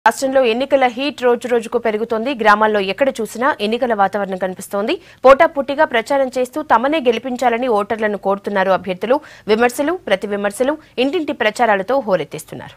రాష్ట్రంలో ఎన్నికల హీట్ రోజు రోజుకు పెరుగుతోంది గ్రామాల్లో ఎక్కడ చూసినా ఎన్నికల వాతావరణం కనిపిస్తోంది పోటాపోటీగా ప్రచారం చేస్తూ తమనే గెలిపించాలని ఓటర్లను కోరుతున్నారు అభ్యర్థులు విమర్శలు ప్రతి విమర్శలు ఇంటింటి ప్రచారాలతో హోరెత్తిస్తున్నారు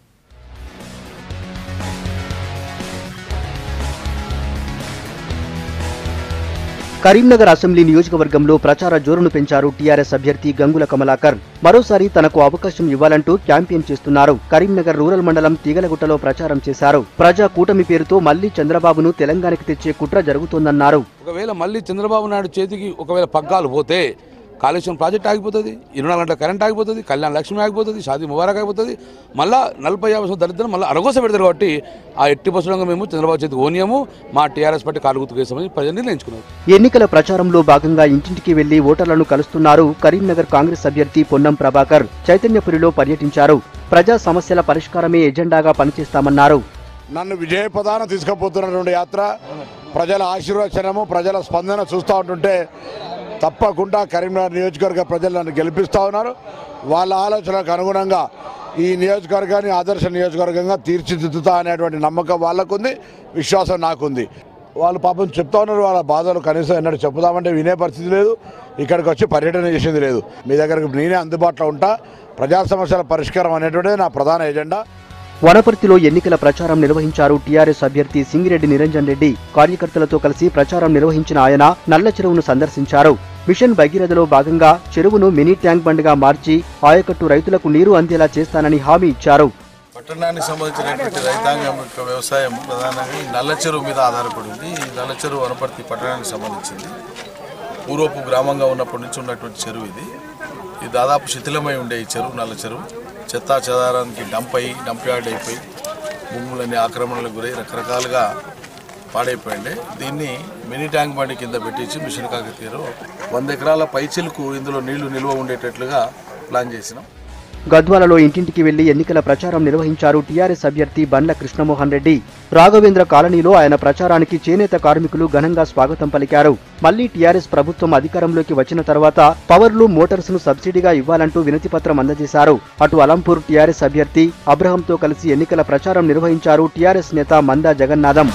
కరీంనగర్ అసెంబ్లీ నియోజకవర్గంలో ప్రచార జోరును పెంచారు టీఆర్ఎస్ అభ్యర్థి గంగుల కమలాకర్ మరోసారి తనకు అవకాశం ఇవ్వాలంటూ క్యాంపెయిన్ చేస్తున్నారు కరీంనగర్ రూరల్ మండలం తీగలగుట్టలో ప్రచారం చేశారు ప్రజా కూటమి పేరుతో మళ్లీ చంద్రబాబును తెలంగాణకు తెచ్చే కుట్ర జరుగుతోందన్నారు ఒకవేళ మళ్ళీ చంద్రబాబు నాయుడు చేతికి ఒకవేళ పగ్గాలు పోతే కాళేశ్వరం ప్రాజెక్ట్ ఆగిపోతుంది ఇరవై నాలుగు గంటల కరెంట్ ఆగిపోతుంది కళ్యాణ లక్ష్మి ఆగిపోతుంది షాదీ ముబారక్ ఆగిపోతుంది మళ్ళా నలభై యాభై సంవత్సరాల దరిద్రం మళ్ళీ అరగోస పెడతారు కాబట్టి ఆ ఎట్టి పసులంగా మేము చంద్రబాబు చేతికి ఓనియము మా టీఆర్ఎస్ పార్టీ కాలు గుర్తుకేసామని ప్రజలు నిర్ణయించుకున్నారు ఎన్నికల ప్రచారంలో భాగంగా ఇంటింటికి వెళ్లి ఓటర్లను కలుస్తున్నారు కరీంనగర్ కాంగ్రెస్ అభ్యర్థి పొన్నం ప్రభాకర్ చైతన్యపురిలో పర్యటించారు ప్రజా సమస్యల పరిష్కారమే ఎజెండాగా పనిచేస్తామన్నారు నన్ను విజయపదాన తీసుకుపోతున్నటువంటి యాత్ర ప్రజల ఆశీర్వచనము ప్రజల స్పందన చూస్తూ ఉంటుంటే తప్పకుండా కరీంనగర్ నియోజకవర్గ ప్రజలు నన్ను గెలిపిస్తూ ఉన్నారు వాళ్ళ ఆలోచనలకు అనుగుణంగా ఈ నియోజకవర్గాన్ని ఆదర్శ నియోజకవర్గంగా తీర్చిదిద్దుతా అనేటువంటి నమ్మకం వాళ్ళకుంది విశ్వాసం నాకుంది వాళ్ళు పాపం చెప్తా ఉన్నారు వాళ్ళ బాధలు కనీసం ఎన్నడూ చెప్పుదామంటే వినే పరిస్థితి లేదు ఇక్కడికి వచ్చి పర్యటన చేసేది లేదు మీ దగ్గరకు నేనే అందుబాటులో ఉంటా ప్రజా సమస్యల పరిష్కారం అనేటువంటిది నా ప్రధాన ఎజెండా వనపర్తిలో ఎన్నికల ప్రచారం నిర్వహించారు టీఆర్ఎస్ అభ్యర్థి సింగిరెడ్డి నిరంజన్ రెడ్డి కార్యకర్తలతో కలిసి ప్రచారం నిర్వహించిన ఆయన నల్ల చెరువును సందర్శించారు మిషన్ భగీరథలో భాగంగా చెరువును మినీ ట్యాంక్ బండ్గా మార్చి ఆయకట్టు రైతులకు నీరు అందేలా చేస్తానని హామీ ఇచ్చారు పట్టణానికి సంబంధించినటువంటి రైతాంగం యొక్క వ్యవసాయం ప్రధానంగా ఈ నల్ల చెరువు మీద ఆధారపడి ఉంది ఈ నల్ల చెరువు వనపర్తి పట్టణానికి సంబంధించింది పూర్వపు గ్రామంగా ఉన్నప్పటి నుంచి ఉన్నటువంటి చెరువు ఇది ఇది దాదాపు శిథిలమై ఉండే ఈ చెరువు నల్ల చెరువు చెత్తా చెదారానికి డంప్ అయి డంప్ యార్డ్ అయిపోయి భూములన్నీ ఆక్రమణలకు గురై రకరకాలుగా పాడైపోయింది దీన్ని మినీ ట్యాంక్ బండి కింద పెట్టించి మిషన్ కాకతీరు వంద ఎకరాల పైచిలకు ఇందులో నీళ్లు నిల్వ ఉండేటట్లుగా ప్లాన్ చేసినాం గద్వాలలో ఇంటింటికి వెళ్లి ఎన్నికల ప్రచారం నిర్వహించారు టీఆర్ఎస్ అభ్యర్థి బండ్ల కృష్ణమోహన్ రెడ్డి రాఘవేంద్ర కాలనీలో ఆయన ప్రచారానికి చేనేత కార్మికులు ఘనంగా స్వాగతం పలికారు మళ్లీ టీఆర్ఎస్ ప్రభుత్వం అధికారంలోకి వచ్చిన తర్వాత పవర్లు మోటార్స్ ను సబ్సిడీగా ఇవ్వాలంటూ వినతిపత్రం అందజేశారు అటు అలంపూర్ టీఆర్ఎస్ అభ్యర్థి అబ్రహంతో కలిసి ఎన్నికల ప్రచారం నిర్వహించారు టీఆర్ఎస్ నేత మందా జగన్నాథం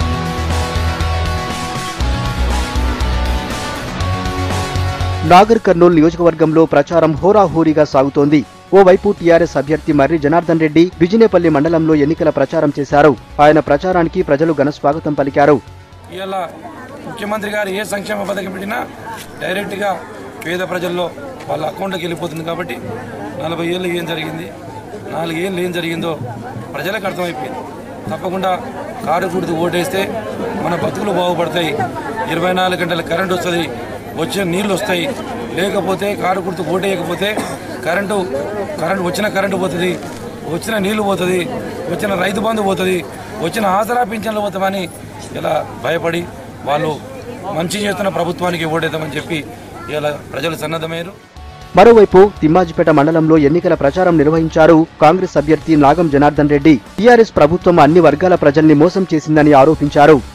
నాగర్ కర్నూలు నియోజకవర్గంలో ప్రచారం హోరాహోరీగా సాగుతోంది ఓవైపు టీఆర్ఎస్ అభ్యర్థి మర్రి జనార్దన్ రెడ్డి విజయపల్లి మండలంలో ఎన్నికల ప్రచారం చేశారు ఆయన ప్రచారానికి ప్రజలు ఘన స్వాగతం పలికారు ఇవాళ ముఖ్యమంత్రి గారు ఏ సంక్షేమ పథకం పెట్టినా డైరెక్ట్గా పేద ప్రజల్లో వాళ్ళ అకౌంట్లోకి వెళ్ళిపోతుంది కాబట్టి నలభై ఏళ్ళు ఏం జరిగింది నాలుగేళ్ళు ఏం జరిగిందో ప్రజలకు అర్థమైపోయింది తప్పకుండా కారు గుర్తు ఓటేస్తే మన బతుకులు బాగుపడతాయి ఇరవై నాలుగు గంటల కరెంట్ వస్తుంది వచ్చిన నీళ్ళు వస్తాయి లేకపోతే కారు గుర్తు ఓటేయకపోతే కరెంటు కరెంటు వచ్చిన కరెంటు పోతుంది వచ్చిన నీళ్లు పోతుంది వచ్చిన రైతు బంధు పోతుంది వచ్చిన ఆసరా పింఛన్లు పోతామని ఇలా భయపడి వాళ్ళు మంచి చేస్తున్న ప్రభుత్వానికి ఓటేద్దామని చెప్పి ఇలా ప్రజలు సన్నద్ధమయ్యారు మరోవైపు తిమ్మాజిపేట మండలంలో ఎన్నికల ప్రచారం నిర్వహించారు కాంగ్రెస్ అభ్యర్థి నాగం జనార్దన్ రెడ్డి టీఆర్ఎస్ ప్రభుత్వం అన్ని వర్గాల ప్రజల్ని మోసం చేసిందని ఆరోపించారు